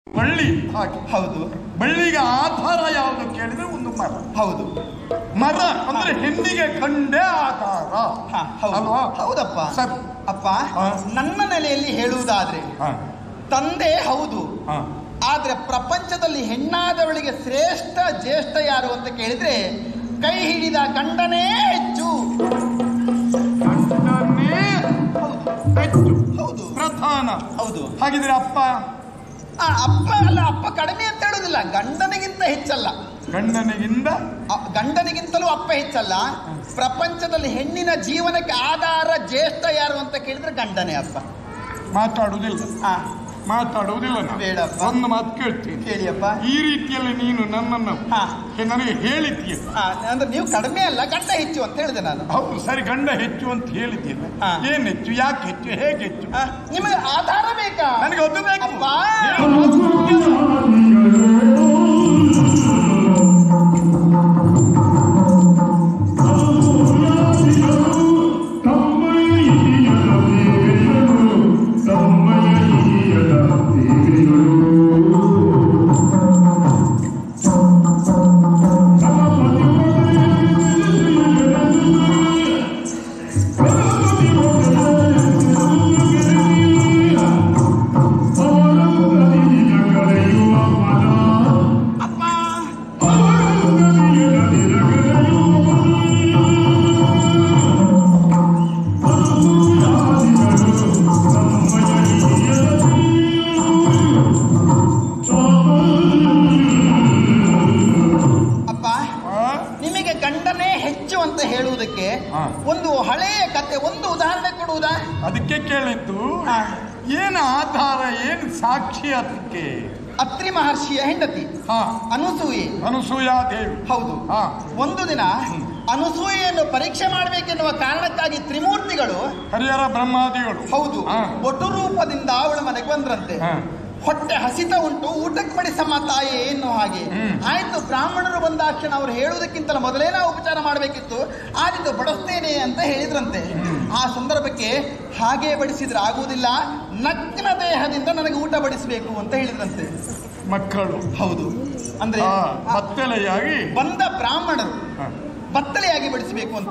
ಬಳ್ಳಿ ಹಾಗೆ ಹೌದು ಬಳ್ಳಿಗೆ ಆಧಾರ ಯಾವುದು ಕೇಳಿದ್ರೆ ಒಂದು ಮರ ಹೌದು ಮರ ಅಂದ್ರೆ ಹೆಣ್ಣಿಗೆ ಕಂಡೇ ಆಧಾರ ಹ, ಹೌದು ಅಲ್ವಾ? ಹೌದಪ್ಪ ಸರಿ. ಅಪ್ಪ ಹ. ನನ್ನ ನೆಲೆಯಲ್ಲಿ ಹೇಳುವುದಾದ್ರೆ ಹ, ತಂದೆ ಹೌದು ಹ. ಆದ್ರೆ ಪ್ರಪಂಚದಲ್ಲಿ ಹೆಣ್ಣಾದವಳಿಗೆ ಶ್ರೇಷ್ಠ ಜ್ಯೇಷ್ಠ ಯಾರು ಅಂತ ಕೇಳಿದ್ರೆ ಕೈ ಹಿಡಿದ ಗಂಡನೇ ಹೆಚ್ಚು ಗಂಡನೇ ಹೆಚ್ಚು ಹೌದು ಪ್ರಧಾನ ಹೌದು ಹಾಗಿದ್ರೆ ಅಪ್ಪ ಆ, ಅಪ್ಪ ಅಲ್ಲ ಅಪ್ಪ ಕಡಿಮೆ ಅಂತ ಹೇಳುದಿಲ್ಲ ಗಂಡನಿಗಿಂತ ಹೆಚ್ಚಲ್ಲ ಗಂಡನಿಗಿಂದ ಅ- ಗಂಡನಿಗಿಂತಲೂ ಅಪ್ಪ ಹೆಚ್ಚಲ್ಲ ಪ್ರಪಂಚದಲ್ಲಿ ಹೆಣ್ಣಿನ ಜೀವನಕ್ಕೆ ಆಧಾರ ಜ್ಯೇಷ್ಠ ಯಾರು ಅಂತ ಕೇಳಿದ್ರೆ ಗಂಡನೇ ಅಪ್ಪ ಮಾತಾಡುವುದಿಲ್ಲ ಆ, ಮಾತಾಡುವುದಿಲ್ಲ ನಾನು. ಬೇಡಪ್ಪ. ಒಂದು ಮಾತು ಕೇಳ್ತೀನಿ ಕೇಳಿಯಪ್ಪ ಈ ರೀತಿಯಲ್ಲಿ ನೀನು ನನ್ನನ್ನು ಹಾ. ನನಗೆ ಹೇಳಿದ್ದೀಯ ಆ, ಅಂದ್ರೆ ನೀವು ಕಡಿಮೆ ಅಲ್ಲ ಗಂಡ ಹೆಚ್ಚು ಅಂತ ಹೇಳಿದೆ ನಾನು ಹೌದು ಸರಿ ಗಂಡ ಹೆಚ್ಚು ಅಂತ ಹೇಳಿದ್ದೀಯ ಹಾ. ಏನ್ ಹೆಚ್ಚು ಯಾಕೆ ಹೆಚ್ಚು ಹೇಗೆ ಹೆಚ್ಚು ಆ, ನಿಮಗೆ ಆಧಾರ ಬೇಕಾ ನನಗೆ ಅದು ಬೇಕು ಅಪ್ಪ. ಹೇಳು, ಮಾತು ಮುಖ್ಯ. ಅಪ್ಪ ಆ? ನಿಮಗೆ ಗಂಡನೇ ಹೆಚ್ಚು ಅಂತ ಹೇಳುವುದಕ್ಕೆ ಹಾ. ಒಂದು ಹಳೆಯ ಕತೆ ಒಂದು ಉದಾಹರಣೆ ಕೊಡುವುದಾ ಅದಕ್ಕೆ ಕೇಳಿದ್ದು ಹಾ. ಏನು ಆಧಾರ ಏನು ಸಾಕ್ಷಿ ಅದಕ್ಕೆ ಅತ್ರಿ ಮಹರ್ಷಿಯ ಹೆಂಡತಿ ಹಾ ಅನುಸೂಯೆ ಅನುಸೂಯಾ ದೇವಿ ಹೌದು ಹಾ ಒಂದು ದಿನ ಅನುಸೂಯೆಯನ್ನು ಪರೀಕ್ಷೆ ಮಾಡಬೇಕೆನ್ನುವ ಕಾರಣಕ್ಕಾಗಿ ತ್ರಿಮೂರ್ತಿಗಳು ಹರಿಹರ ಬ್ರಹ್ಮಾದಿಗಳು ಹೌದು ಹಾ. ಒಟ್ಟು ರೂಪದಿಂದ ಅವಳ ಮನೆಗೆ ಬಂದ್ರಂತೆ ಹಾ. ಹೊಟ್ಟೆ ಹಸಿತ ಉಂಟು ಊಟಕ್ಕೆ ಬಡಿಸಮ್ಮ ತಾಯಿ ಎನ್ನುವ ಹಾಗೆ ಹ್ಮ್. ಆಯ್ತು ಬ್ರಾಹ್ಮಣರು ಬಂದಾಕ್ಷಣ ಅವರು ಹೇಳುವುದಕ್ಕಿಂತಲೂ ಮೊದಲೇ ನಾವು ಉಪಚಾರ ಮಾಡಬೇಕಿತ್ತು ಆದಿತ್ತು ಬಡಿಸ್ತೇನೆ ಅಂತ ಹೇಳಿದ್ರಂತೆ ಆ ಸಂದರ್ಭಕ್ಕೆ ಹಾಗೆ ಬಡಿಸಿದ್ರೆ ಆಗುವುದಿಲ್ಲ ನಗ್ನ ದೇಹದಿಂದ ನನಗೆ ಊಟ ಬಡಿಸಬೇಕು ಅಂತ ಹೇಳಿದ್ರಂತೆ ಮಕ್ಕಳು ಹೌದು ಅಂದ್ರೆ ಹಾ, ಆ ಬತ್ತಲೆಯಾಗಿ ಬಂದ ಬ್ರಾಹ್ಮಣರು ಹಾ. ಬತ್ತಲೆಯಾಗಿ ಬಡಿಸಬೇಕು ಅಂತ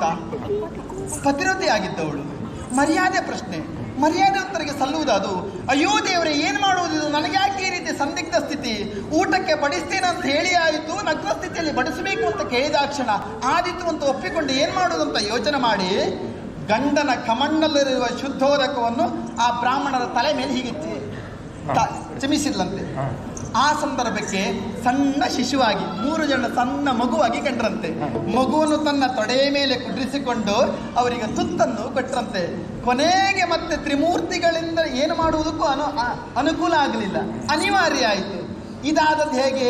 ಪತಿರತೆ ಆಗಿದ್ದವಳು ಮರ್ಯಾದೆ ಪ್ರಶ್ನೆ ಮರ್ಯಾದೆವಂತರಿಗೆ ಸಲ್ಲುವುದದು ಅಯ್ಯೋ ದೇವರೇ ಏನ್ ಮಾಡುವುದು ಇದು ನನಗೆ ಯಾಕೆ ಈ ರೀತಿ ಸಂದಿಗ್ಧ ಸ್ಥಿತಿ ಊಟಕ್ಕೆ ಬಡಿಸ್ತೇನೆ ಅಂತ ಹೇಳಿ ಆಯಿತು ನಗ್ನ ಸ್ಥಿತಿಯಲ್ಲಿ ಬಡಿಸಬೇಕು ಅಂತ ಕೇಳಿದಾಕ್ಷಣ ಆದಿತ್ತು ಅಂತ ಒಪ್ಪಿಕೊಂಡು ಏನ್ ಮಾಡುವುದು ಅಂತ ಯೋಚನೆ ಮಾಡಿ ಗಂಡನ ಕಮಣ್ಣಲ್ಲಿರುವ ಶುದ್ಧೋದಕವನ್ನು ಆ ಬ್ರಾಹ್ಮಣರ ತಲೆ ಮೇಲೆ ಹೀಗೆ ಚಿ- ತ- ಚಿಮಿಸಿದ್ಲಂತೆ ಹಾ. ಆ ಸಂದರ್ಭಕ್ಕೆ ಸಣ್ಣ ಶಿಶುವಾಗಿ ಮೂರು ಜನ ಸಣ್ಣ ಮಗುವಾಗಿ ಕಂಡ್ರಂತೆ ಮಗುವನ್ನು ತನ್ನ ತೊಡೆಯ ಮೇಲೆ ಕುಡ್ರಿಸಿಕೊಂಡು ಅವರಿಗೆ ತುತ್ತನ್ನು ಕೊಟ್ರಂತೆ ಕೊನೆಗೆ ಮತ್ತೆ ತ್ರಿಮೂರ್ತಿಗಳಿಂದ ಏನು ಮಾಡುವುದಕ್ಕೂ ಅನು ಅ- ಅನುಕೂಲ ಆಗಲಿಲ್ಲ ಅನಿವಾರ್ಯ ಆಯಿತು ಇದಾದದ್ದು ಹೇಗೆ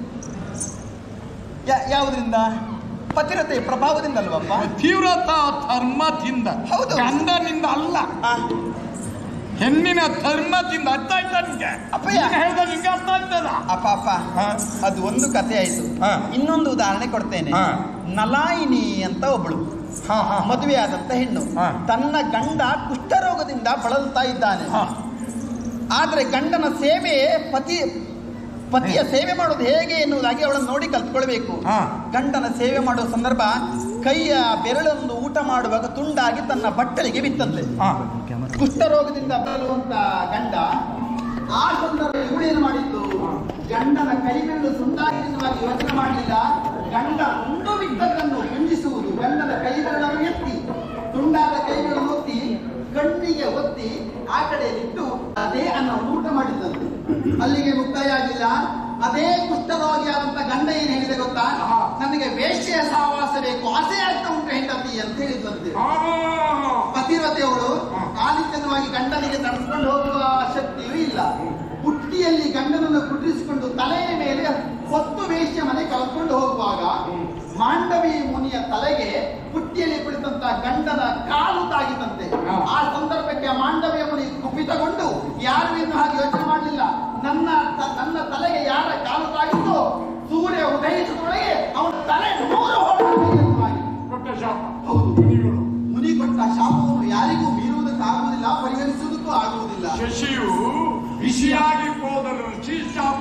ಯಾ- ಯಾವುದರಿಂದ ಪತಿರತೆ ಪ್ರಭಾವದಿಂದ ಅಲ್ವಪ್ಪ ತೀವ್ರತಾ ಧರ್ಮದಿಂದ ಹೌದು. ಗಂಡನಿಂದ ಅಲ್ಲ ಆ, ಹೆಣ್ಣಿನ ಧರ್ಮದಿಂದ ಅರ್ಥ ಆಯ್ತಾ ನಿಂಗೆ ಅಪ್ಪಯ್ಯ. ನೀನು ಹೇಳ್ದ ನಿಂಗೆ ಅರ್ಥ ಆಗ್ತದ ಅಪ್ಪ ಅಪ್ಪ ಹಾ. ಅದು ಒಂದು ಕಥೆ ಆಯಿತು ಹಾ. ಇನ್ನೊಂದು ಉದಾಹರಣೆ ಕೊಡ್ತೇನೆ ಹಾ. ನಲಾಯಿನಿ ಅಂತ ಒಬ್ಳು ಹಾ ಹಾ ಮದುವೆಯಾದಂತ ಹೆಣ್ಣು ಹಾ. ತನ್ನ ಗಂಡ ಕುಷ್ಠರೋಗದಿಂದ ಬಳಲ್ತಾ ಇದ್ದಾನೆ ಹಾ. ಆದ್ರೆ ಗಂಡನ ಸೇವೆ ಪತಿ ಪತಿಯ ಸೇವೆ ಮಾಡೋದು ಹೇಗೆ ಎನ್ನುವುದಾಗಿ ಅವಳನ್ನು ನೋಡಿ ಕಲ್ತ್ಕೊಳ್ಬೇಕು ಹಾ. ಗಂಡನ ಸೇವೆ ಮಾಡುವ ಸಂದರ್ಭ ಕೈಯ ಬೆರಳೊಂದು ಊಟ ಮಾಡುವಾಗ ತುಂಡಾಗಿ ತನ್ನ ಬಟ್ಟಲಿಗೆ ಬಿತ್ತಂತೆ ಹಾ. ಕುಷ್ಠರೋಗದಿಂದ ಬಳಲುವಂತ ಗಂಡ ಆ ಸಂದರ್ಭ ಇವಳೇನು ಮಾಡಿದ್ದು ಗಂಡನ ಕೈ ಬೆರಳು ತುಂಡಾಗಿ ಎನ್ನುವಾಗಿ ಯೋಚನೆ ಮಾಡಲಿಲ್ಲ ಗಂಡ ತುಂಡು ಬಿದ್ದದ್ದನ್ನು ಗುಂಜಿಸುವುದು ಗಂಡನ ಕೈ ಬೆರಳನ್ನು ಎತ್ತಿ ತುಂಡಾದ ಕೈ ಬೆರಳನ್ನು ಒತ್ತಿ ಕಣ್ಣಿಗೆ ಒತ್ತಿ ಆ ಕಡೆ ಇಟ್ಟು ಅದೇ ಅನ್ನ ಊಟ ಮಾಡಿದ್ದಂತೆ ಅಲ್ಲಿಗೆ ಮುಕ್ತಾಯ ಆಗಿಲ್ಲ ಅದೇ ಕುಷ್ಠರೋಗಿಯಾದಂತ ಗಂಡ ಏನ್ ಹೇಳಿದೆ ಗೊತ್ತಾ ನನಗೆ ವೇಶ್ಯೆಯ ಸಹವಾಸ ಬೇಕು ಆಸೆ ಆಗ್ತಾ ಉಂಟು ಹೆಂಡತಿ ಅಂತ ಹೇಳಿದ್ದಂತೆ ಆ. ಪತಿವ್ರತೆಯವಳು ಆದಿತ್ಯನವಾಗಿ ಗಂಡನಿಗೆ ನಡೆಸ್ಕೊಂಡು ಹೋಗುವ ಶಕ್ತಿಯೂ ಇಲ್ಲ ಪುಟ್ಟಿಯಲ್ಲಿ ಗಂಡನನ್ನು ಕುಟ್ರಿಸಿಕೊಂಡು ತಲೆಯ ಮೇಲೆ ಹೊತ್ತು ವೇಶ್ಯ ಮನೆ ಕಲ್ಕೊಂಡು ಹೋಗುವಾಗ ಮಾಂಡವಿ ಮುನಿಯ ತಲೆಗೆ ಪುಟ್ಟಿಯಲ್ಲಿ ಕುಳಿತಂತ ಗಂಡನ ಕಾಲು ತಾಗಿದಂತೆ ಆ ಸಂದರ್ಭಕ್ಕೆ ಆ ಮಾಂಡವಿಯ ಮುನಿ ಕುಪಿತಗೊಂಡು ಯಾರು ಇನ್ನು ಹಾಗೆ ಯೋಚನೆ ಮಾಡಲಿಲ್ಲ ನನ್ನ ತ- ನನ್ನ ತಲೆಗೆ ಯಾರ ಕಾಲು ತಾಗಿತ್ತೋ ಸೂರ್ಯ ಉದಯಿಸುವೊಳಗೆ ಅವನ ತಲೆ ನೂರು ಹೋಗಿ ಕೊಟ್ಟ ಶಾಪ ಹೌದು ಮುನಿಗಳು. ಮುನಿ ಕೊಟ್ಟ ಶಾಪವನ್ನು ಯಾರಿಗೂ ಮೀರುವುದಕ್ಕಾಗುವುದಿಲ್ಲ ಪರಿಹರಿಸುವುದಕ್ಕೂ ಆಗುವುದಿಲ್ಲ ಶಶಿಯು ಬಿಸಿಯಾಗಿ ಹೋದರು ರುಚಿ ಶಾಪ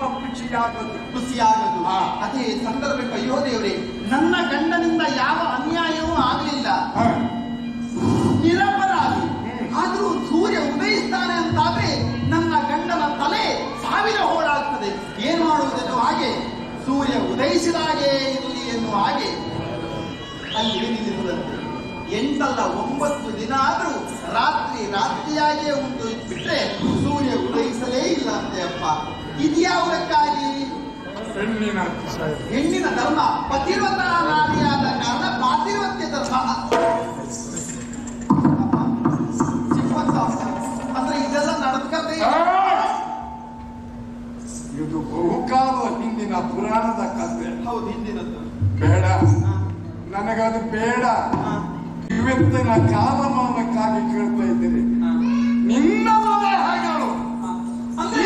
ಖುಷಿಯಾಗದು ಖುಷಿಯಾಗದು ಹಾ. ಅದೇ ಸಂದರ್ಭಕ್ಕೆ ಅಯ್ಯೋ ದೇವರೇ ನನ್ನ ಗಂಡನಿಂದ ಯಾವ ಅನ್ಯಾಯವೂ ಆಗಲಿಲ್ಲ ಹ. ನಿರಪರಾಧಿ ಆದ್ರೂ ಸೂರ್ಯ ಉದಯಿಸ್ತಾನೆ ಅಂತಾದ್ರೆ ನನ್ನ ಗಂಡನ ತಲೆ ಸಾವಿರ ಹೋಳಾಗ್ತದೆ ಏನು ಮಾಡುವುದೆನ್ನುವ ಹಾಗೆ ಸೂರ್ಯ ಉದಯಿಸಿದಾಗೆ ಇರಲಿ ಎನ್ನುವ ಹಾಗೆ ಅಲ್ಲಿ ನಿಲ್ಲಿಸುವುದಂತೆ ಎಂಟಲ್ಲ ಒಂಬತ್ತು ದಿನ ಆದ್ರೂ ರಾತ್ರಿ ರಾತ್ರಿಯಾಗಿಯೇ ಉಂಟು ಬಿಟ್ರೆ ಸೂರ್ಯ ಉದಯಿಸಲೇ ಇಲ್ಲ ಅಂತೆ ಅಪ್ಪ ಇದ್ಯಾವುದಕ್ಕಾಗಿ ಹೆಣ್ಣಿನ ಹೆಣ್ಣಿನ ಧರ್ಮ ಪತಿರ್ವತ ನಾರಿಯಾದ ಕಾರಣ ಪಾತಿರ್ವತ್ಯ ಧರ್ಮ ಚಿಪ್ಪತ್ತ ಅಂದ್ರೆ ಇದೆಲ್ಲ ನಡೆದ್ಕತೆ ಆ! ಇದು ಬಹುಕಾಲ ಹಿಂದಿನ ಪುರಾಣದ ಕಥೆ ಹೌದು ಹಿಂದಿನದ್ದು ಬೇಡ ನನಗದು ಬೇಡ ಇವತ್ತಿನ ಕಾಲಮಾನಕ್ಕಾಗಿ ಕೇಳ್ತಾ ಇದ್ದೀರಿ ನಿನ್ನ ಮನೆ ಹಾಗಳು ಅಂದ್ರೆ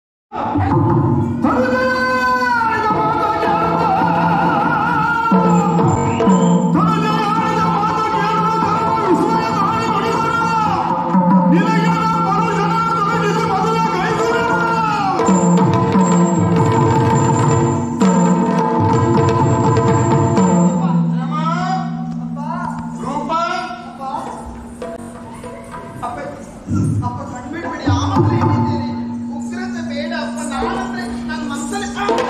ರೂಪ ಅಪ್ಪ ಅಪ್ಪ ಕಣ್ಬಿಡ್ಬೇಡಿ ಆ ಮಾತ್ರ ಹೇಳಿದ್ದೀರಿ ಉಗ್ರತೆ ಬೇಡ ಅಪ್ಪ ನಾನಂದ್ರೆ ನನ್ನ ಮನಸ್ಸಲ್ಲಿ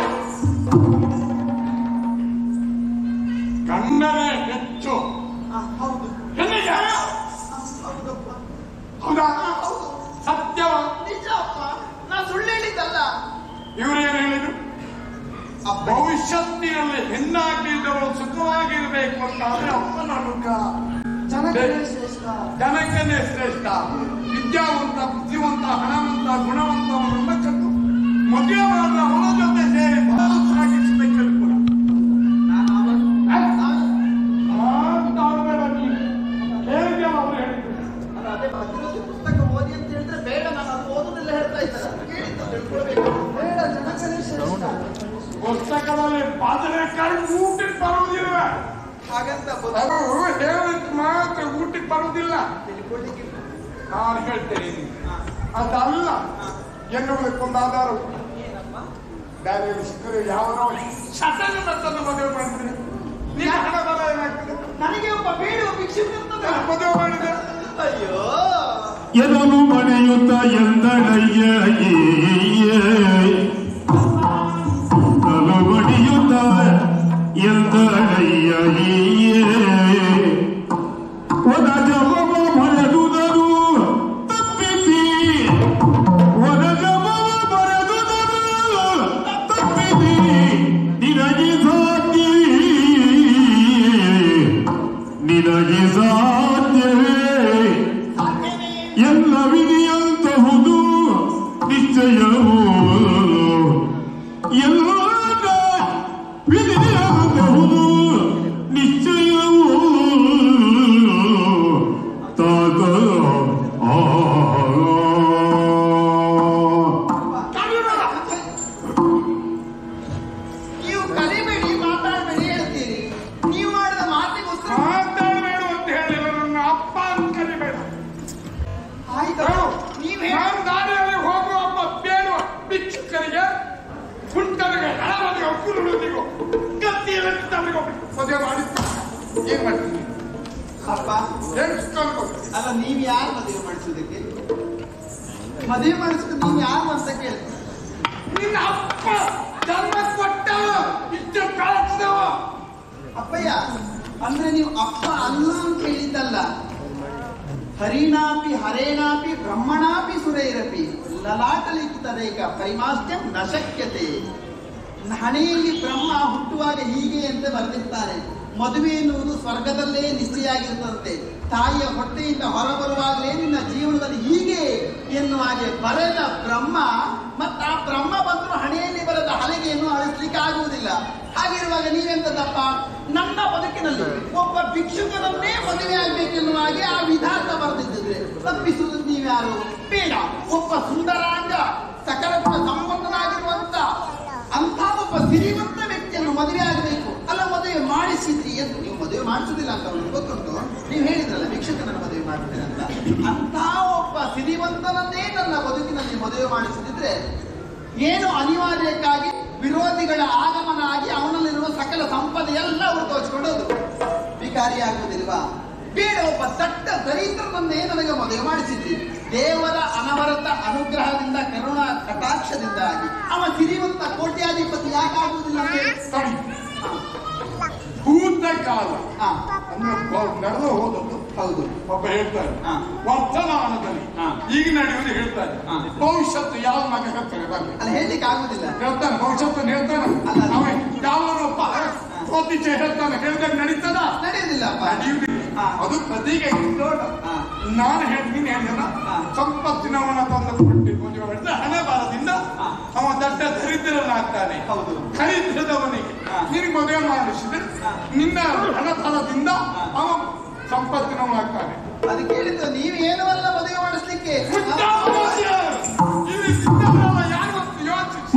ಗಂಡನೇ ಹೆಚ್ಚು ಆ, ಹೌದು ಹೆಣ್ಣಿಗೆ ಆ, ಹೌದಪ್ಪ ಹೌದಾ ಆ, ಹೌದು ಸತ್ಯವ ನಿಜ ಅಪ್ಪ ನಾ ಸುಳ್ಳು ಹೇಳಿದ್ದಲ್ಲ ಇವರೇನು ಹೇಳಿದ್ರು ಅಪ್ಪ ಭವಿಷ್ಯತ್ತಿನಲ್ಲಿ ಹೆಣ್ಣಾಗಿದ್ದವಳು ಸುಖವಾಗಿರ್ಬೇಕು ಅಂತ ಆದ್ರೆ ಅಪ್ಪನ ಅನುಕ ಜನಗಳೇ ಶ್ರೇಷ್ಠ ಜನಕನೇ ಶ್ರೇಷ್ಠ ವಿದ್ಯಾವಂತ ಬುದ್ಧಿವಂತ ಹಣವಂತ ಗುಣವಂತವನ್ನ ಕಟ್ಟು ಮದುವೆ ಮಾಡಿದ ಅವನ ಜೊತೆ ಸೇರಿ ಬಾಲಕರಾಗಿರ್ಬೇಕು ಕೂಡ ನಾನು ಆವಾಗ- ಅಲ್ಲ, ಅದೇ ಭದ್ರತೆ ಪುಸ್ತಕ ಓದಿ ಅಂತ ಹೇಳಿದ್ರೆ ಬೇಡ ನಾನು ಅದು ಓದುದಿಲ್ಲ ಹೇಳ್ತಾ ಇದ್ದಾರೆ ಕೇಳಿದ್ದ ತಿಳ್ಕೊಳ್ಬೇಕು ಬೇಡ ಜನಗಳೇ ಶ್ರೇಷ್ಠ ಪುಸ್ತಕದಲ್ಲಿ ಬದನೆಕಾಯಿ ಊಟಕ್ಕೆ ಬರುವುದಿಲ್ಲ ಹಾಗಂತ ಅದು ಹೇಳಿದ್ ಮಾತ್ರ ಊಟಕ್ಕೆ ಬರುವುದಿಲ್ಲ ತಿಳ್ಕೊಳ್ಳಿಕ್ಕೆ ನಾನು ಹೇಳ್ತೇನೆ ಅದಲ್ಲ ಎನ್ನುವುದಕ್ಕೊಂದು ಆಧಾರ ಏನಪ್ಪ ಬೇರೆ ಸಿಕ್ಕರೆ ಯಾವನೋ ಶತನ ಮತ್ತನ್ನು ಮದುವೆ ಮಾಡಿದ್ರೆ ನಿನ್ನ ಹಣ ಬಲ ಏನಾಗ್ತದೆ ನನಗೆ ಒಬ್ಬ ಬೇಡ ಭಿಕ್ಷುಕ ಇರ್ತದೆ ನಾನು ಮದುವೆ ಮಾಡಿದೆ ಅಯ್ಯೋ ಎದನು ಮನೆಯುತ್ತ ಎಂದಳಯ್ಯ ಎದನು ಮನೆಯುತ್ತ ಎಂದಳಯ್ಯ ಒದ ಜಪವ ಮರೆದುದರು ತಪ್ಪಿಸಿ ಒದ ಜಪವ ಮರೆದುದರು ತಪ್ಪಿಸಿ ನಿನಗೆ ಸಾಧ್ಯ ನಿನಗೆ ಸಾಧ್ಯವೇ ಎಲ್ಲ ವಿಧಿಯಂತಹುದು ನಿಶ್ಚಯವೂ ಎಲ್ಲ ವಿಧಿಯಂತಹುದು ನಿಶ್ಚಯವೂ ತಾತ ಆ ನೀವು ಕಲಿಬೇಡಿ ಮಾತಾಡಬೇಡಿ ಹೇಳ್ತೀರಿ ನೀವು ಮಾಡಿದ ಮಾತಿಗೋಸ್ಕರ ಮಾತಾಡಬೇಡ ಅಂತ ಹೇಳಿಲ್ಲ ನನ್ನ ಅಪ್ಪ ಅಂತ ಕರಿಬೇಡ ಆಯ್ತು ನೀವ್ ಹೇಳಿ ನಾನು ದಾರಿಯಲ್ಲಿ ಹೋಗುವ ಅಪ್ಪ ಬೇಡ ಭಿಕ್ಷುಕರಿಗೆ ಕುಂಟರಿಗೆ ಹಣವರಿಗೆ ಕುರುಡಿಗೂ ಗತ್ತಿಯಲ್ಲಿ ಅವರಿಗೆ ಮದುವೆ ಮಾಡಿ ಏನ್ ಮಾಡ್ತೀನಿ ಅಪ್ಪ ಹೇಳ್ಸ್ಕೊಂಡು ಅಲ್ಲ ನೀವ್ ಯಾರು ಮದುವೆ ಮಾಡಿಸೋದಕ್ಕೆ ಮದುವೆ ಮಾಡಿಸೋದು ನೀವ್ ಯಾರು ಅಂತ ಕೇಳಿ ನಿನ್ನ ಅಪ್ಪ ಜನ್ಮ ಕೊಟ್ಟ ಇಷ್ಟು ಕಾಣಿಸಿದವ ಅಪ್ಪಯ್ಯ ಅಂದ್ರೆ ನೀವು ಅಪ್ಪ ಅಲ್ಲ ಅಂತ ಹೇಳಿದ್ದಲ್ಲ ಹರಿಣಾಪಿ ಹರೇಣಾಪಿ ಬ್ರಹ್ಮಣಾಪಿ ಸುರೈರಪಿ ಲಲಾಟಲಿಖಿತರೇಕ ಪರಿಮಾಷ್ಟ್ಯಂ ನ ಶಕ್ಯತೆ ಹಣೆಯಲ್ಲಿ ಬ್ರಹ್ಮ ಹುಟ್ಟುವಾಗ ಹೀಗೆ ಅಂತ ಬರೆದಿರ್ತಾರೆ ಮದುವೆ ಎನ್ನುವುದು ಸ್ವರ್ಗದಲ್ಲೇ ನಿಶ್ಚಯ ಆಗಿರ್ತದಂತೆ ತಾಯಿಯ ಹೊಟ್ಟೆಯಿಂದ ಹೊರಬರುವಾಗಲೇ ನಿನ್ನ ಜೀವನದಲ್ಲಿ ಹೀಗೆ ಎನ್ನುವ ಹಾಗೆ ಬರೆದ ಬ್ರಹ್ಮ ಮತ್ತ ಆ ಬ್ರಹ್ಮ ಬಂದರೂ ಹಣೆಯಲ್ಲಿ ಬರೆದ ಹಲಗೆಯನ್ನು ಅಳಿಸ್ಲಿಕ್ಕೆ ಆಗುವುದಿಲ್ಲ ಹಾಗಿರುವಾಗ ನೀವೆಂತದಪ್ಪ ನನ್ನ ಬದುಕಿನಲ್ಲಿ ಒಬ್ಬ ಭಿಕ್ಷುಕನನ್ನೇ ಮದುವೆ ಆಗ್ಬೇಕೆನ್ನುವ ಹಾಗೆ ಆ ವಿಧಾನ ಬರೆದಿದ್ದಿದ್ರೆ ತಪ್ಪಿಸುವುದು ನೀವ್ಯಾರು ಬೇಡ ಒಬ್ಬ ಸುಂದರಾಂಗ ಸಕಲ ಗುಣ ಸಂಪನ್ನನಾಗಿರುವಂತ ಅಂತ ಒಬ್ಬ ಸಿರಿವಂತ ವ್ಯಕ್ತಿಯನ್ನು ಮದುವೆ ಆಗಬೇಕು ಅಲ್ಲ ಮದುವೆ ಮಾಡಿಸಿದ್ರಿ ಎಂದು ನೀವು ಮದುವೆ ಮಾಡಿಸುದಿಲ್ಲ ಅಂತ ಅವ್ರಿಗೆ ಗೊತ್ತುಂಟು ನೀವು ಹೇಳಿದ್ರಲ್ಲ ಭಿಕ್ಷುಕನನ್ನು ಮದುವೆ ಮಾಡ್ತೀರಾ ಅಂತ ಅಂತ ಒಬ್ಬ ಸಿರಿವಂತನನ್ನೇ ನನ್ನ ಬದುಕಿನಲ್ಲಿ ಮದುವೆ ಮಾಡಿಸಿದ್ರೆ ಏನು ಅನಿವಾರ್ಯಕ್ಕಾಗಿ ವಿರೋಧಿಗಳ ಆಗಮನ ಆಗಿ ಅವನಲ್ಲಿರುವ ಸಕಲ ಸಂಪದೆ ಎಲ್ಲ ಅವರು ತೋಚ್ಕೊಂಡು ಹೋದ್ರು ವಿಕಾರಿ ಆಗುವುದಿಲ್ವಾ ಬೇಡ ಒಬ್ಬ ದಟ್ಟ ದರಿದ್ರನನ್ನೇ ನನಗೆ ಮದುವೆ ಮಾಡಿಸಿದ್ರಿ ದೇವರ ಅನವರತ ಅನುಗ್ರಹದಿಂದ ಕರುಣಾ ಕಟಾಕ್ಷದಿಂದಾಗಿ ಅವ ಸಿರಿವಂತ ಕೋಟ್ಯಾಧಿಪತಿ ಯಾಕಾಗುವುದಿಲ್ಲ ಅಂತ ಹೇಳಿ? ಸರಿ ಭೂತ ಕಾಲ ಹಾ, ಅಂದ್ರೆ ಬ- ನಡೆದು ಹೋದದ್ದು ಹೌದು ಒಬ್ಬ ಹೇಳ್ತಾರೆ ಹಾ. ವರ್ತಮಾನದಲ್ಲಿ ಹಾ. ಈಗ ನಡೆಯುವುದು ಹೇಳ್ತಾರೆ ಹಾ. ಭವಿಷ್ಯತ್ತು ಯಾವ ಮಗ ಹೇಳ್ತಾರೆ ಬನ್ನಿ ಅಲ್ಲಿ ಹೇಳಲಿಕ್ಕೆ ಆಗುದಿಲ್ಲ ಹೇಳ್ತಾನೆ ಭವಿಷ್ಯತ್ತು ಹೇಳ್ತಾನೆ ಅಲ್ಲ. ಅವ ಯಾವನೊಬ್ಬ ಜ್ಯೋತಿಷ್ಯ ಹೇಳ್ತಾನೆ ಹೇಳ್ದಾಗ ನಡೀತದ ನಡೆಯುವುದಿಲ್ಲಪ್ಪ ನಡೆಯುವುದಿಲ್ಲ ಹಾ. ಅದು ಪ್ರತಿಗೆ ದೊಡ್ಡ ಹಾ. ನಾನು ಹೇಳ್ತೀನಿ ಹೇಳಿದ ಹಾ. ಸಂಪತ್ತಿನವನ ತಂದು ಕೊಟ್ಟಿದ್ದು ಮದುವೆ ಮಾಡಿದ್ರೆ ಹಣ ಬಾರದಿಂದ ಹಾ. ಅವ ದಡ್ಡ ದರಿದ್ರನಾಗ್ತಾನೆ ಹೌದು ಖರೀದಿದವನಿಗೆ ಹಾ. ನಿನಗೆ ಮದುವೆ ಮಾಡಿಸಿದ್ರೆ ಹಾ. ನಿನ್ನ ಹಣತನದಿಂದ ಹಾ. ಅವ ಸಂಪತ್ತಿನವನಾಗ್ತಾನೆ ಅದು ಕೇಳಿದ್ದು ನೀವು ಏನೂ ಅಲ್ಲ ಮದುವೆ ಮಾಡಿಸ್ಲಿಕ್ಕೆ ಮುದ್ದಾರಾಧ್ಯ! ಇಲ್ಲಿ ಸಿದ್ದರಾಮ ಯಾರು ಅಂತ ಯೋಚಿಸಿ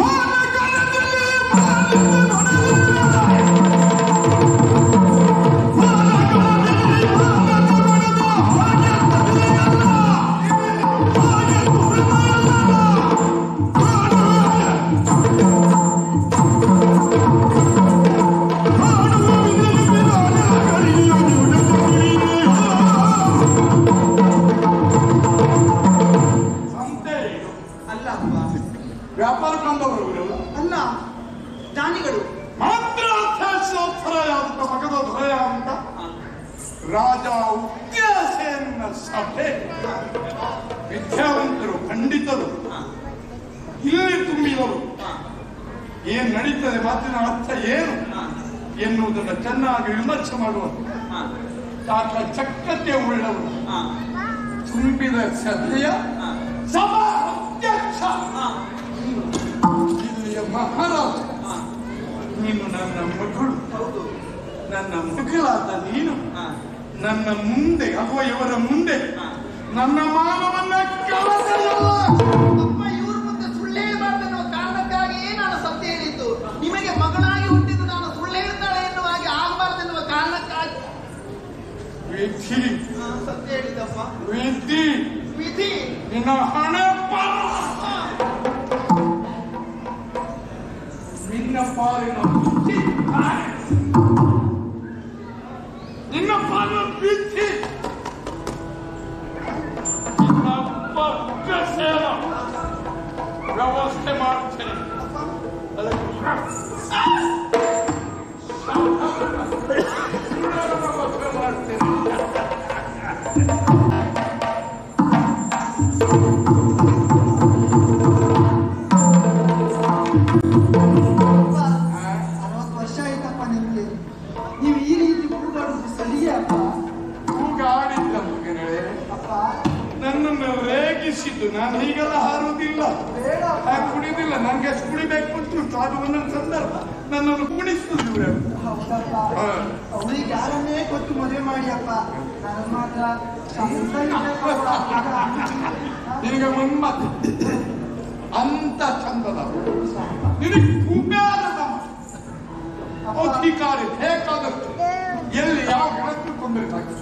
ಸಂತೆ ಇದು. ಅಲ್ಲ ಅಪ್ಪ ವ್ಯಾಪಾರ ಬಂದವರು ಇವರೆಲ್ಲ ಅಲ್ಲ ದಾನಿಗಳು ಮಾತ್ರ ಅರ್ಥಶಾಸ್ತ್ರಯಾದಂತ ಮಗದ ಧ್ವಯ ಅಂತ ರಾಜ ಉದ್ಯಾಸೆಯನ್ನ ಸಭೆ ವಿದ್ಯಾವಂತರು ಪಂಡಿತರು ಇಲ್ಲಿ ತುಂಬಿದರು ಏನ್ ನಡೀತದೆ ಮಾತಿನ ಅರ್ಥ ಏನು ಎನ್ನುವುದನ್ನು ಚೆನ್ನಾಗಿ ವಿಮರ್ಶೆ ಮಾಡುವ ತಾಕ ಚಕ್ಕತೆ ಉಳ್ಳವರು ತುಂಬಿದ ಸಭೆಯ ಸಭಾ ಅಧ್ಯಕ್ಷ ಇಲ್ಲಿಯ ಮಹಾರಾಜ ನೀನು ನನ್ನ ಮಗಳು ಹೌದು ನನ್ನ ಮಗಳಾದ ನೀನು ಹಾ. ನನ್ನ ಮುಂದೆ ಅಥವಾ ಇವರ ಮುಂದೆ ಹಾ. ನನ್ನ ಮಾನವನ್ನ ಕಳಸಲ್ಲ ಅಪ್ಪ ಇವ್ರ ಮುಂದೆ ಸುಳ್ಳು ಹೇಳಬಾರ್ದೆನ್ನುವ ಕಾರಣಕ್ಕಾಗಿಯೇ ನಾನು ಸತ್ಯ ಹೇಳಿದ್ದು ನಿಮಗೆ ಮಗಳಾಗಿ ಹುಟ್ಟಿದ್ದು ನಾನು ಸುಳ್ಳು ಹೇಳ್ತಾಳೆ ಎನ್ನುವ ಹಾಗೆ ಆಗಬಾರ್ದೆನ್ನುವ ಕಾರಣಕ್ಕಾಗಿ ವಿಧಿ ನಾನು ಸತ್ಯ ಹೇಳಿದ್ದಪ್ಪ ವಿಧಿ ವಿಧಿ ನಿನ್ನ ಹಣೆ ಬರ ನಿನ್ನ ಪಾಲಿನ ವಿಧಿ ತಾನೆ. ನಿನ್ನ ಪಾಲಿನ ವಿಧಿ ನಿನ್ನ ಪಕ್ಕ ಸೇವ ವ್ಯವಸ್ಥೆ ಮಾಡ್ತೇನೆ ಅದಕ್ಕೆ ವ್ಯವಸ್ಥೆ ಮಾಡ್ತೇನೆ ಅರವತ್ತು ವರ್ಷ ಆಯ್ತಪ್ಪ ನಿಮ್ಗೆ ನೀವು ಈ ರೀತಿ ಹುಡುಗಾಡುದು ಸರಿಯೇ ಅಪ್ಪ ಕೂಗಾಡಿದ್ದ ಮಗನೇ ಅಪ್ಪ ನನ್ನನ್ನು ರೇಗಿಸಿದ್ದು ನಾನು ಹೀಗೆಲ್ಲ ಹಾರುವುದಿಲ್ಲ ಬೇಡ ಆ, ಕುಡಿದಿಲ್ಲ ನನಗೆ ಎಷ್ಟು ಕುಡಿಬೇಕು ಅಂತ ಅದು ಒಂದೊಂದು ಸಂದರ್ಭ ನನ್ನನ್ನು ಕುಣಿಸ್ತದೆ ಇವ್ರು. ಹೌದಪ್ಪ ಹಾ. ಅವರಿಗೆ ಯಾರನ್ನೇ ಕೊಟ್ಟು ಮದುವೆ ಮಾಡಿ ಅಪ್ಪ ನಾನು ಮಾತ್ರ ಚಂದ ಇರ್ಬೇಕಪ್ಪ. ನಿನಗೆ ಮನ್ಮತ್ ಅಂತ ಚಂದದ ನಿನಗೆ ಕುಬೇರದ ಅಧಿಕಾರಿ ಬೇಕಾದಷ್ಟು ಎಲ್ಲಿ ಯಾವ ಗಳಕ್ಕೂ ಕೊಂದಿರ್ತಾರೆ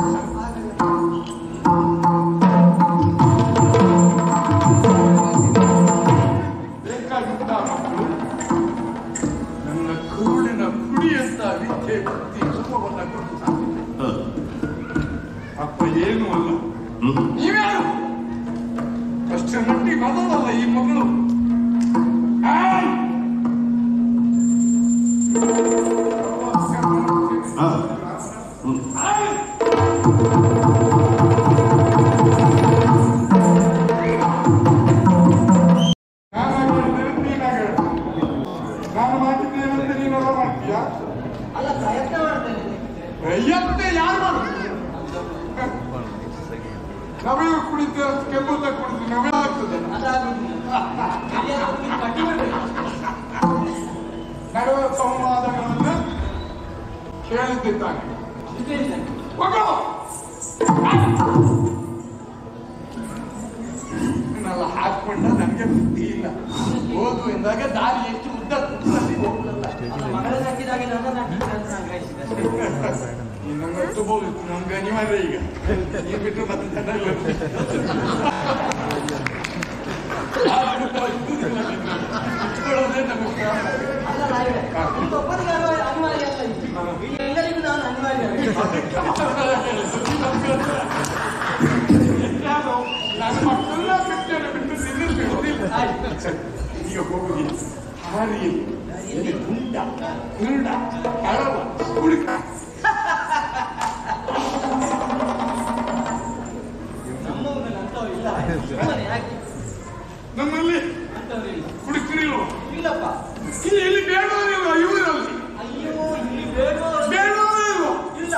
ಬೇಕಾಗಿದ್ದ ಮಕ್ಕಳು ನನ್ನ ಕುರುಳಿನ ಕುಡಿಯಂತ ವಿದ್ಯೆ ಬುದ್ಧಿ ಸುಖವನ್ನ ಕೊಟ್ಟು ಸಾಕಿದೆ. ಅಪ್ಪ ಏನು ಅಲ್ಲ ನೀವ್ಯಾರು ಅಷ್ಟರ ಮಟ್ಟಿಗೆ ಬದಲಲ್ಲ ಈ ಮಗಳು ಆಯ್! ಆಯ್! ನಾನಾಗಿದ್ರೆ ನೀನಾಗಿರು. ನಾನು ಮಾಡಿದ್ದೇನೆ ಅಂತ ನೀನೆಲ್ಲ ಮಾಡ್ತೀಯಾ ಅಲ್ಲ ಪ್ರಯತ್ನ ಮಾಡ್ತೇನೆ ಎತ್ತೆ ಯಾರು ಮಾಡುದು ನವಿಲು ಕುಡಿತ ಕೆಮ್ಮುತ್ತ ಕುಡಿದು ನವಿಲು ಆಗ್ತದೆ ನಡೆವ ಸಂವಾದಗಳನ್ನು ಕೇಳಿದ್ದಾನೆ ಮಗಳು ಇದನ್ನೆಲ್ಲ ಹಾಕೊಂಡ ನನಗೆ ಬುದ್ಧಿ ಇಲ್ಲ ಓದು ಎಂದಾಗ ದಾರಿ ಎಷ್ಟು ಉದ್ದ ಕೂತ್ರಲ್ಲಿ ಹೋಗಲ್ಲ ನನ್ನ ತಗೋದು ನಮ್ಗೆ ಅನಿವಾರ್ಯ ಈಗ ನೀನ್ ಬಿಟ್ಟು ಮತ್ತೆ ಜನ ಇಲ್ಲ. ಆ ಬಿಟ್ಟು ಇದ್ದುದಿಲ್ಲ ನೀನು. ಇಟ್ಕೊಳ್ಳೋದೇ ನಮಗೆ ಸರಿ, ಈಗ ಹೋಗುದಿಲ್ಲ ಹಾರಿ ಎಲ್ಲಿ ಗುಂಡ ಕುರುಡ ಅಳವ ಕುಡುಕ ನಮ್ಮವರಲ್ಲಿ ಅಂತವ್ರು ಇಲ್ಲ ಸುಮ್ಮನೆ ಯಾಕೆ ನಮ್ಮಲ್ಲಿ ಅಂತವ್ರಿಲ್ಲ ಕುಡುಕರಿಲ್ವ ಇಲ್ಲಪ್ಪ ಇಲ್ಲಿ ಇಲ್ಲಿ ಬೇಡವರಿಲ್ವ ಇವರಲ್ಲಿ ಅಯ್ಯೋ ಇಲ್ಲಿ ಬೇಡವರು ಬೇಡವರಿಲ್ವ ಇಲ್ಲ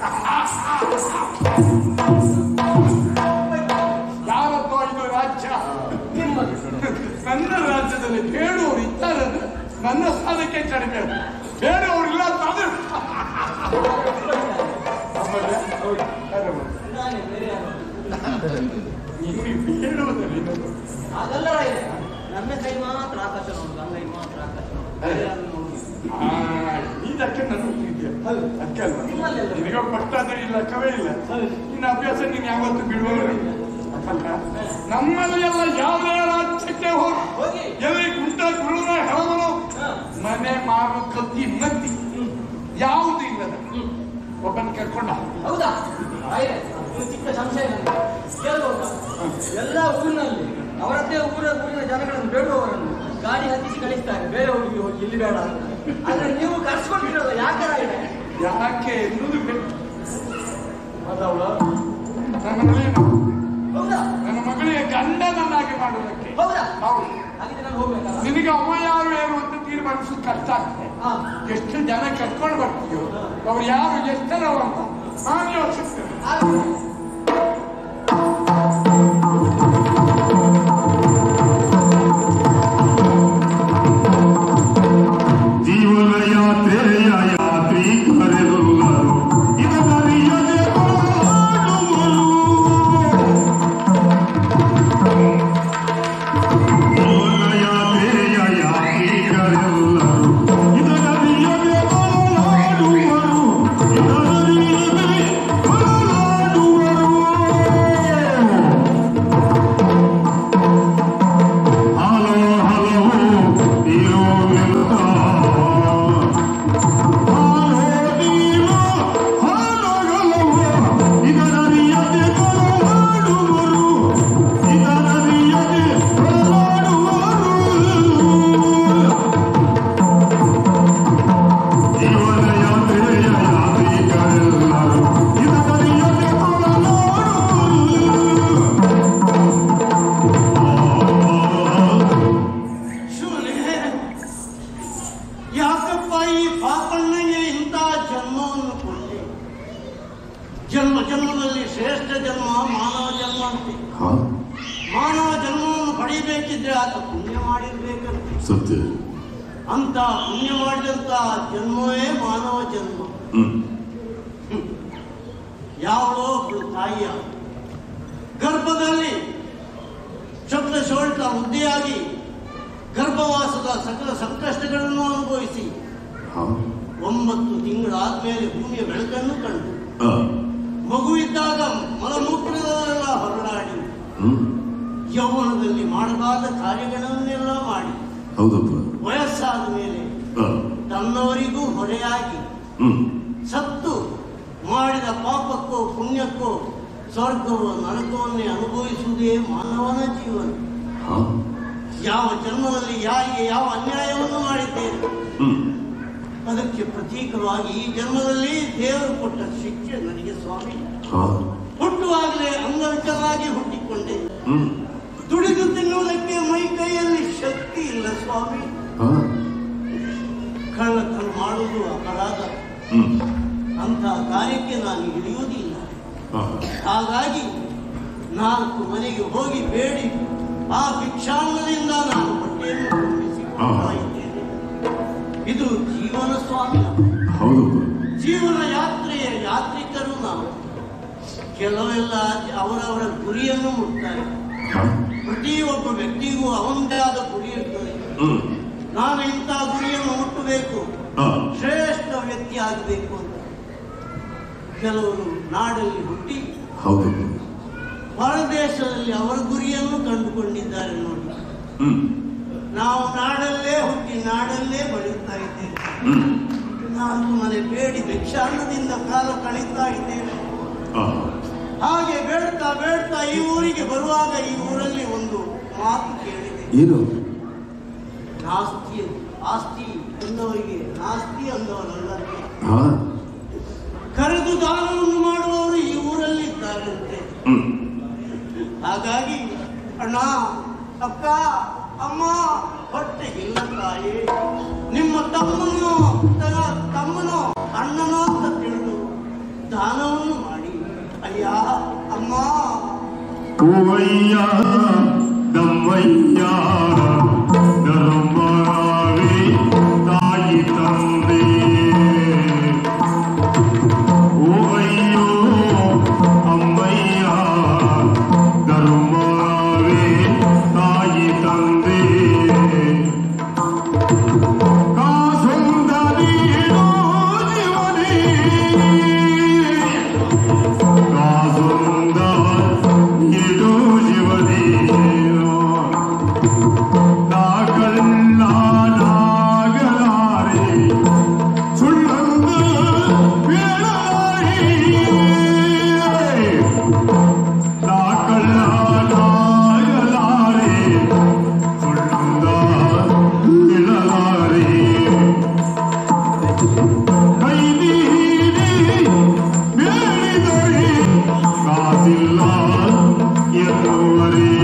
ಯಾರತ್ತೋ ಇದು ರಾಜ್ಯ ನಿಮ್ಮದು ನನ್ನ ರಾಜ್ಯದಲ್ಲಿ ಬೇಡವರು ಇದ್ದಾರೆ ನನ್ನ ಸ್ಥಾನಕ್ಕೆ ಕಡಿಮೆ ಬೇಡವರಿಲ್ಲ ಅಂತಾದ್ರೆ ನಮ್ಮಲ್ಲಿ ಯಾರು? ನಾನೇ ಬೇರೆ ಯಾರು ಇಲ್ಲಿ ಬೇಡುವುದಲ್ಲಿ ಅದೆಲ್ಲ ಇದೆ ನನ್ನ ಕೈ ಮಾತ್ರ ಆಕಾಶ ನೋಡುದು ನನ್ನ ಕೈ ಮಾತ್ರ ಆಕಾಶ ನೋಡುದು ಬೇರೆ ಯಾರನ್ನು ನೋಡುದಿಲ್ಲ. ಆ, ಇದಕ್ಕೆ ನಾನು ಹೋಗಿದ್ದೆ ಹೌದು. ಅದಕ್ಕೆ ಅಲ್ವಾ ನಿಮ್ಮಲ್ಲೆಲ್ಲ ನಿನಗೆ ಪಟ್ಟಾದ್ರೆ ಇಲ್ಲ ಕವೇ ಇಲ್ಲ ಹೌದು. ನಿನ್ನ ಅಭ್ಯಾಸ ನೀನು ಯಾವತ್ತು ಬಿಡುವವರು ನಮ್ಮಲ್ಲಿ ಎಲ್ಲ ಯಾವುದೇ ರಾಜ್ಯಕ್ಕೆ ಹೋಗಿ ಹೋಗಿ ಎಲ್ಲಿ ಗುಂಟ ಕುರುಡ ಹೆಳವನು ಹಾ. ಮನೆ ಮಾರು ಕತ್ತಿ ಮತ್ತಿ ಯಾವುದು ಇಲ್ಲದ ಒಬ್ಬನ ಕರ್ಕೊಂಡ ಹೌದಾ ಆಯ್ತು ಒಂದು ಚಿಕ್ಕ ಸಂಶಯ ನನಗೆ ಕೇಳ್ಬೋದಾ ಎಲ್ಲ ಊರಿನಲ್ಲಿ ಅವರದ್ದೇ ಊರ ಊರಿನ ಜನಗಳನ್ನು ಬೇಡುವವರನ್ನು ಗಾಡಿ ಹತ್ತಿಸಿ ಕಳಿಸ್ತಾರೆ ಬೇರೆ ಊರಿಗೆ ಹೋಗಿ ಇಲ್ಲಿ ಬೇಡ ಅಂತ ಆದ್ರೆ ನೀವು ಕರ್ಸ್ಕೊಂಡಿರಲ್ಲ ಯಾಕೆ ಇದೆ ಯಾಕೆ ಎನ್ನುವುದು ಬೇಕು ಅದವಳ ನನ್ನ ಮಗಳೇನು ಹೌದಾ ನನ್ನ ಮಗಳಿಗೆ ಗಂಡನನ್ನಾಗಿ ಮಾಡುವುದಕ್ಕೆ ಹೌದಾ ಹೌದು ಹಾಗಿದ್ರೆ ನಾನು ಹೋಗ್ಬೇಕಲ್ಲ ನಿನಗೆ ಅವ ಯಾರು ಏನು ಅಂತ ತೀರ್ಮಾನಿಸೋದು ಕಷ್ಟ ಆಗ್ತದೆ ಹಾ ಎಷ್ಟು ಜನ ಕರ್ಕೊಂಡು ಬರ್ತೀಯೋ ಅವ್ರು ಯಾರು ಎಷ್ಟರ ಅಂತ ನಾನು ಯೋಚಿಸ್ತೇನೆ ಆಗ್ಲಿ. ಜೀವನ ಯಾತ್ರೆಯ ಯಾತ್ರಿಕರೆಲ್ಲರೂ ಇದನ್ನರಿಯದೆ ಕೊಳ್ಳುವರು. ಜೀವನ ಯಾತ್ರೆಯ ಯಾತ್ರಿಕರೆಲ್ಲರೂ ಇದನ್ನರಿಯದೆ ಕೊಳ್ಳುವರು. ಇದನ್ನರಿಯದೆ ಕೊಳ್ಳುವರು. ಹಲೋ ಹಲವು ಇರೋವಿಲ್ಲ ಹಲೋ ನೀನು ಹಲಗಲವು ಇದರರಿಯದೆ ಕೊರಳಾಡುವರು ಇದರರಿಯದೆ ಕೊರಳಾಡುವರು ಜೀವನ ಯಾತ್ರೆಯ ಯಾತ್ರಿಕರೆಲ್ಲರೂ ಇದರರಿಯದೆ ಕೊರಳಾಡುವರು ಶಿವನೇ ಯಾಕಪ್ಪ ಈ ಪಾಪಣ್ಣಗೆ ಇಂಥ ಜನ್ಮವನ್ನು ಕೊಟ್ಟೆ ಜನ್ಮ ಜನ್ಮದಲ್ಲಿ ಶ್ರೇಷ್ಠ ಜನ್ಮ ಮಾನವ ಜನ್ಮ ಅಂತೆ ಹಾ ಮಾನವ ಜನ್ಮವನ್ನು ಪಡೆಯಬೇಕಿದ್ರೆ ಆತ ಪುಣ್ಯ ಮಾಡಿರ್ಬೇಕಂತೆ ಸತ್ಯ ಅಂತ ಪುಣ್ಯ ಮಾಡಿದಂತ ಜನ್ಮವೇ ಮಾನವ ಜನ್ಮ ಹ್ಮ್ ಯಾವಳೋ ಒಬ್ಳು ತಾಯಿಯ ಗರ್ಭದಲ್ಲಿ ಶಬ್ದ ಶೋಳ್ತ ಮುದ್ದೆಯಾಗಿ ಗರ್ಭವಾಸದ ಸಕಲ ಸಂಕಷ್ಟಗಳನ್ನು ಅನುಭವಿಸಿ ಹಾ ಒಂಬತ್ತು ತಿಂಗಳಾದ್ಮೇಲೆ ಭೂಮಿಯ ಬೆಳಕನ್ನು ಕಂಡು ಆ ಮಗುವಿದ್ದಾಗ ಮಲಮೂತ್ರದಲ್ಲೆಲ್ಲ ಹೊರಡಾಡಿ ಹ್ಮ್ ಯೌವನದಲ್ಲಿ ಮಾಡಬಾರದ ಕಾರ್ಯಗಳನ್ನೆಲ್ಲ ಮಾಡಿ ಹೌದಪ್ಪ ವಯಸ್ಸಾದ ಮೇಲೆ ಆ ತನ್ನವರಿಗೂ ಹೊರೆಯಾಗಿ ಹ್ಮ್ ಸತ್ತು ಮಾಡಿದ ಪಾಪಕ್ಕೋ ಪುಣ್ಯಕ್ಕೋ ಸ್ವರ್ಗವೋ ನರಕವನ್ನೇ ಅನುಭವಿಸುವುದೇ ಮಾನವನ ಜೀವನ ಹಾ ಯಾವ ಜನ್ಮದಲ್ಲಿ ಯಾರಿಗೆ ಯಾವ ಅನ್ಯಾಯವನ್ನು ಮಾಡಿದ್ದೇನೆ ಹ್ಮ್ ಅದಕ್ಕೆ ಪ್ರತೀಕವಾಗಿ ಈ ಜನ್ಮದಲ್ಲಿ ದೇವರು ಕೊಟ್ಟ ಶಿಕ್ಷೆ ನನಗೆ ಸ್ವಾಮಿ ಹಾ ಹುಟ್ಟುವಾಗಲೇ ಅಂಗವಿಕಲಾಗಿ ಹುಟ್ಟಿಕೊಂಡೆ ಹ್ಮ್ ದುಡಿದು ತಿನ್ನುವುದಕ್ಕೆ ಮೈ ಕೈಯಲ್ಲಿ ಶಕ್ತಿ ಇಲ್ಲ ಸ್ವಾಮಿ ಹಾ ಕಳ್ಳತನ ಮಾಡುವುದು ಅಪರಾಧ ಹ್ಮ್ ಅಂತ ಕಾರ್ಯಕ್ಕೆ ನಾನು ಇಳಿಯುವುದಿಲ್ಲ ಹಾ ಹಾಗಾಗಿ ನಾಲ್ಕು ಮನೆಗೆ ಹೋಗಿ ಬೇಡಿ ಆ ಭಿಕ್ಷಾನ್ನದಿಂದ ನಾನು ಹೊಟ್ಟೆಯನ್ನು ತುಂಬಿಸಿಕೊಳ್ತಾ ಇದ್ದೇನೆ ಇದು ಜೀವನ ಸ್ವಾಮಿ ಹೌದಪ್ಪ ಜೀವನ ಯಾತ್ರೆಯ ಯಾತ್ರಿಕರು ನಾವು ಕೆಲವೆಲ್ಲ ಅವರವರ ಗುರಿಯನ್ನು ಮುಟ್ತಾರೆ ಹಾ ಪ್ರತಿಯೊಬ್ಬ ವ್ಯಕ್ತಿಗೂ ಅವನದೇ ಆದ ಗುರಿ ಇರ್ತದೆ ಹ್ಮ್ ನಾನು ಇಂಥ ಗುರಿಯನ್ನು ಮುಟ್ಟಬೇಕು ಹಾ ಶ್ರೇಷ್ಠ ವ್ಯಕ್ತಿ ಆಗಬೇಕು ಅಂತ ಕೆಲವರು ನಾಡಲ್ಲಿ ಹುಟ್ಟಿ ಹೌದಪ್ಪ ಹೊರದೇಶದಲ್ಲಿ ಅವರ ಗುರಿಯನ್ನು ಕಂಡುಕೊಂಡಿದ್ದಾರೆ ನೋಡಿ ಹ್ಮ್ ನಾವು ನಾಡಲ್ಲೇ ಹುಟ್ಟಿ ನಾಡಲ್ಲೇ ಬೆಳೆಯುತ್ತಾ ಇದ್ದೇವೆ ಹ್ಮ್ ನಾಲ್ಕು ಮನೆ ಬೇಡಿ ಭಿಕ್ಷಾನ್ನದಿಂದ ಕಾಲ ಕಳೀತಾ ಇದ್ದೇವೆ ಹಾ ಹಾಗೆ ಬೇಡ್ತಾ ಬೇಡ್ತಾ ಈ ಊರಿಗೆ ಬರುವಾಗ ಈ ಊರಲ್ಲಿ ಒಂದು ಮಾತು ಕೇಳಿದೆ ಏನು ನಾಸ್ತಿ ಆಸ್ತಿ ಎಂದವರಿಗೆ ನಾಸ್ತಿ ಅಂದವರಲ್ಲದೆ ಹಾ ಕರೆದು ದಾನವನ್ನು ಮಾಡುವವರು ಈ ಊರಲ್ಲಿದ್ದಾರಂತೆ ಹ್ಮ್ ಹಾಗಾಗಿ ಅಣ್ಣ ಅಕ್ಕ ಅಮ್ಮ ಹೊಟ್ಟೆಗಿಲ್ಲ ತಾಯಿ ನಿಮ್ಮ ತಮ್ಮನು ತನ್ನ ತಮ್ಮನು ಅಣ್ಣನೋ ಅಂತ ತಿಳಿದು ದಾನವನ್ನು ಮಾಡಿ ಅಯ್ಯ ಅಮ್ಮ ಹೂವಯ್ಯ ದಮ್ಮಯ್ಯ ಧರ್ಮರಾವಿ ತಾಯಿ ತಂದೆ ಹೂವಯ್ಯೋ ಅಮ್ಮಯ್ಯ ಧರ್ಮರಾವಿ ತಾಯಿ ತಂದೆ ಕಾಸುಂದರೀನೋ ಜೀವನೇ ಇದು ಜೀವನೇನೋ ನಾಗಲ್ಲಾಗಲಾರೆ ಸುಳ್ಳಂದ ಬೇಡಾರಿ ನಾಗಲ್ಲಾಗಲಾರೆ ಸುಳ್ಳಂದ ಬಿಡಲಾರೆ ಕೈ ನೀಡಿ ಬೇಡಿದರೆ ಕಾಸಿಲ್ಲ ಎನ್ನುವರೇ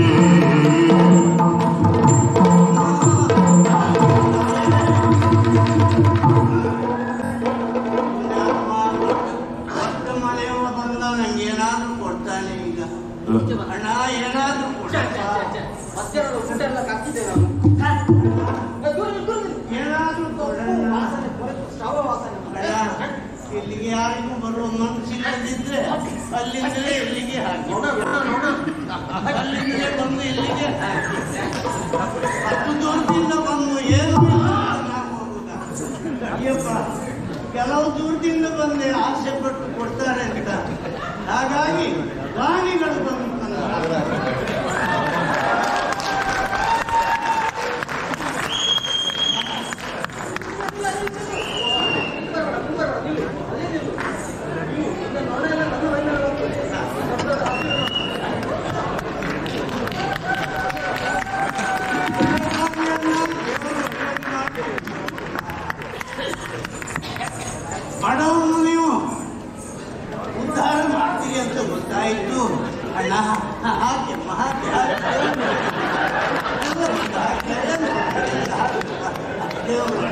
ದೊಡ್ಡ ಮನೆಯವ ಬಂದ ನಂಗೆ ಏನಾದ್ರೂ ಕೊಡ್ತಾನೆ ಈಗ ಅಣ್ಣ ಏನಾದ್ರೂ ಮಧ್ಯಾಹ್ನ ಊಟ ಎಲ್ಲ ಕತ್ತಿದೆ ನಾನು ದೂರ ನಿಲ್ಲು, ದೂರ ನಿಲ್ಲು. ಏನಾದ್ರೂ ಕೊಡಣ್ಣ ವಾಸನೆ ಕೊರೆದು ಶವ ವಾಸನೆ ಅಣ್ಣ, ಇಲ್ಲಿಗೆ ಯಾರಿಗೂ ಬರುವ ಮನಸ್ಸಿಲ್ಲದಿದ್ರೆ ಅಲ್ಲಿಂದಲೇ ಇಲ್ಲಿಗೆ ಹಾಕಿ ನೋಡ ನೋಡ ನೋಡ ಅಲ್ಲಿಂದಲೇ ಬಂದು ಇಲ್ಲಿಗೆ ಹಾಕಿ ಹತ್ತು ದೂರದಿಂದ ಬಂದು ಏನು ಇಲ್ಲ ಅಂತ ನಾವು ಹೋಗುದಾ? ಅಯ್ಯಪ್ಪ ಕೆಲವು ದೂರದಿಂದ ಬಂದೆ ಆಸೆ ಪಟ್ಟು ಕೊಡ್ತಾರೆ ಅಂತ ಹಾಗಾಗಿ ದಾನಿಗಳು ಬಂದು ತಂದ ಬಡವನು ನೀವು ಉದ್ಧಾರ ಮಾಡ್ತೀರಿ ಅಂತ ಗೊತ್ತಾಯಿತು ಅಣ್ಣ ಹಾಗೆ ಹಾಗೆ ಹಾಗೆ ದೇವರು